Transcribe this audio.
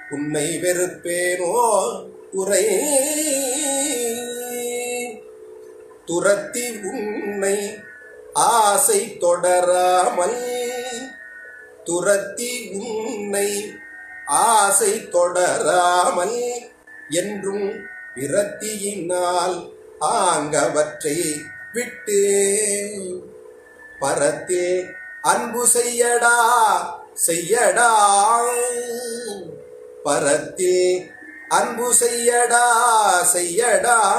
உன்னை வெறுப்பேனோ உரை துரத்தி உன்னை ஆசை தொடராமல் துரத்தி உன்னை ஆசை தொடராமல் என்றும் விரத்தியினால் ஆங்கவற்றை விட்டு பரத்தில் அன்பு செய்யடா செய்யடா பரத்தில் அன்பு செய்யடா செய்யடா